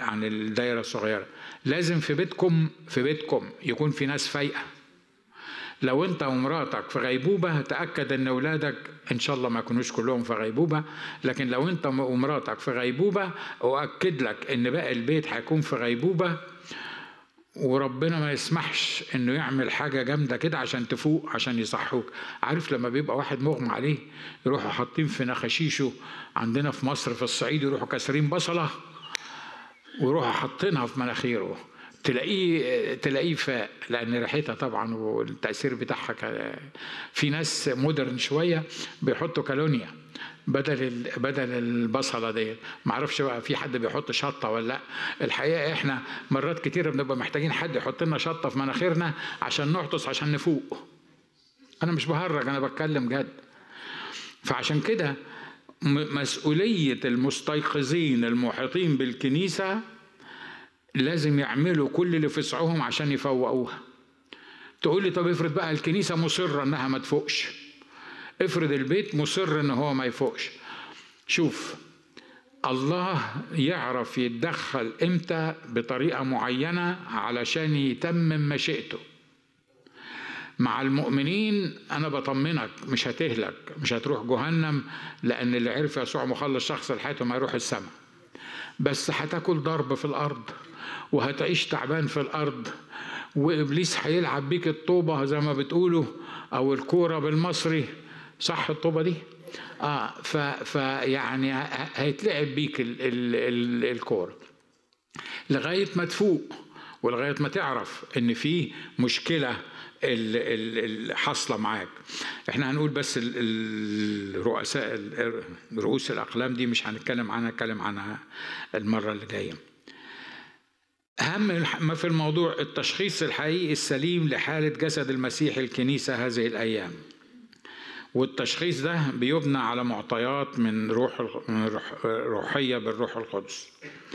عن الدايره الصغيره لازم في بيتكم في بيتكم يكون في ناس فايقه لو انت ومراتك في غيبوبه تاكد ان اولادك ان شاء الله ما يكونوش كلهم في غيبوبه لكن لو انت ومراتك في غيبوبه اؤكد لك ان باقي البيت هيكون في غيبوبه وربنا ما يسمحش انه يعمل حاجه جامده كده عشان تفوق عشان يصحوك عارف لما بيبقى واحد مغمى عليه يروحوا حاطين في نخاشيشه عندنا في مصر في الصعيد يروحوا كاسرين بصله ويروحوا حاطينها في مناخيره تلاقيه تلاقيه فاق لان ريحتها طبعا والتاثير بتاعها في ناس مودرن شويه بيحطوا كالونيا بدل بدل البصله ديت ما اعرفش بقى في حد بيحط شطه ولا لا الحقيقه احنا مرات كتيره بنبقى محتاجين حد يحط لنا شطه في مناخيرنا عشان نعطس عشان نفوق انا مش بهرج انا بتكلم جد فعشان كده مسؤوليه المستيقظين المحيطين بالكنيسه لازم يعملوا كل اللي في وسعهم عشان يفوقوها تقول لي طب افرض بقى الكنيسه مصره انها ما تفوقش افرض البيت مصر ان هو ما يفوقش شوف الله يعرف يتدخل امتى بطريقه معينه علشان يتمم مشيئته مع المؤمنين انا بطمنك مش هتهلك مش هتروح جهنم لان اللي عرف يسوع مخلص شخص لحياته ما يروح السماء بس هتاكل ضرب في الارض وهتعيش تعبان في الارض وابليس هيلعب بيك الطوبه زي ما بتقولوا او الكوره بالمصري صح الطوبه دي اه ف فيعني هيتلعب بيك ال ال ال الكوره لغايه ما تفوق ولغايه ما تعرف ان في مشكله اللي حاصله معاك احنا هنقول بس الرؤساء رؤوس الاقلام دي مش هنتكلم عنها هنتكلم عنها المره اللي جايه أهم ما في الموضوع التشخيص الحقيقي السليم لحالة جسد المسيح الكنيسة هذه الأيام والتشخيص ده بيبنى على معطيات من روح من روح روحية بالروح القدس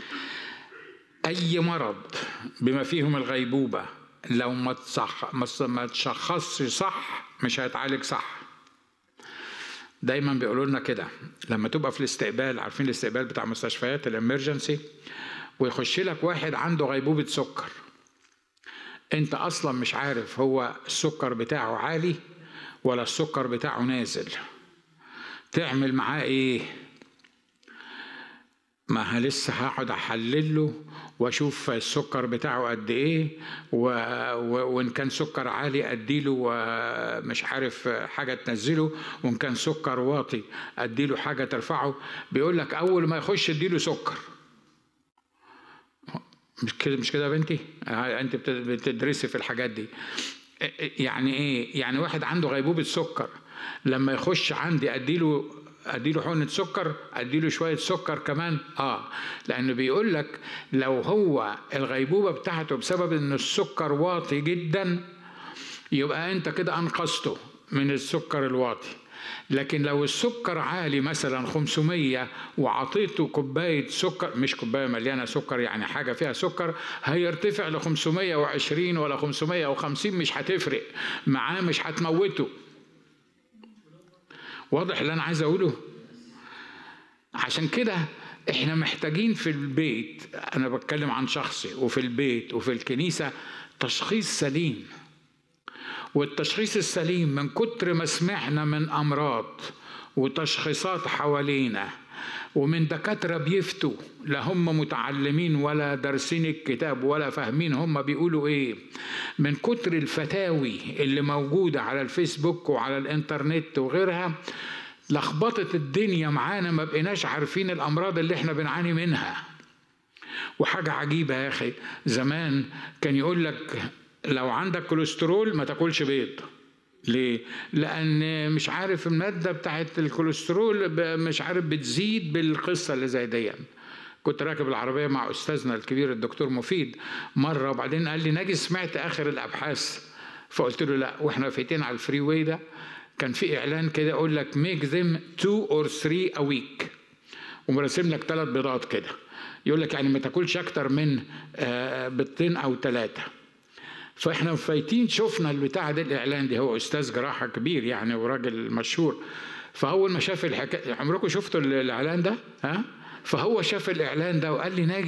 أي مرض بما فيهم الغيبوبة لو ما تصح ما تشخصش صح مش هيتعالج صح دايما بيقولوا لنا كده لما تبقى في الاستقبال عارفين الاستقبال بتاع مستشفيات الامرجنسي ويخش لك واحد عنده غيبوبة سكر انت اصلا مش عارف هو السكر بتاعه عالي ولا السكر بتاعه نازل تعمل معاه ايه ما لسه هقعد احلل له واشوف السكر بتاعه قد ايه و... و... وان كان سكر عالي اديله مش عارف حاجه تنزله وان كان سكر واطي اديله حاجه ترفعه بيقول لك اول ما يخش اديله سكر مش كده مش كده يا بنتي انت بتدرسي في الحاجات دي يعني ايه يعني واحد عنده غيبوبه سكر لما يخش عندي اديله اديله حقنه سكر اديله شويه سكر كمان اه لانه بيقول لك لو هو الغيبوبه بتاعته بسبب ان السكر واطي جدا يبقى انت كده انقذته من السكر الواطي لكن لو السكر عالي مثلا 500 وعطيته كوباية سكر مش كوباية مليانة سكر يعني حاجة فيها سكر هيرتفع ل 520 ولا 550 مش هتفرق معاه مش هتموته واضح اللي أنا عايز أقوله عشان كده احنا محتاجين في البيت أنا بتكلم عن شخصي وفي البيت وفي الكنيسة تشخيص سليم والتشخيص السليم من كتر ما سمعنا من امراض وتشخيصات حوالينا ومن دكاتره بيفتوا لا هم متعلمين ولا دارسين الكتاب ولا فاهمين هم بيقولوا ايه من كتر الفتاوي اللي موجوده على الفيسبوك وعلى الانترنت وغيرها لخبطت الدنيا معانا ما بقيناش عارفين الامراض اللي احنا بنعاني منها وحاجه عجيبه يا اخي زمان كان يقول لك لو عندك كوليسترول ما تاكلش بيض ليه؟ لأن مش عارف المادة بتاعت الكوليسترول مش عارف بتزيد بالقصة اللي زي دي كنت راكب العربية مع أستاذنا الكبير الدكتور مفيد مرة وبعدين قال لي ناجي سمعت آخر الأبحاث فقلت له لا واحنا فايتين على الفري واي ده كان في إعلان كده يقول لك make them two or three a week ومرسم لك ثلاث بيضات كده يقول لك يعني ما تاكلش أكتر من بيضتين أو ثلاثة فاحنا فايتين شفنا البتاع ده الاعلان ده هو استاذ جراحه كبير يعني وراجل مشهور فاول ما شاف الحكايه عمركم شفتوا الاعلان ده ها فهو شاف الاعلان ده وقال لي ناجي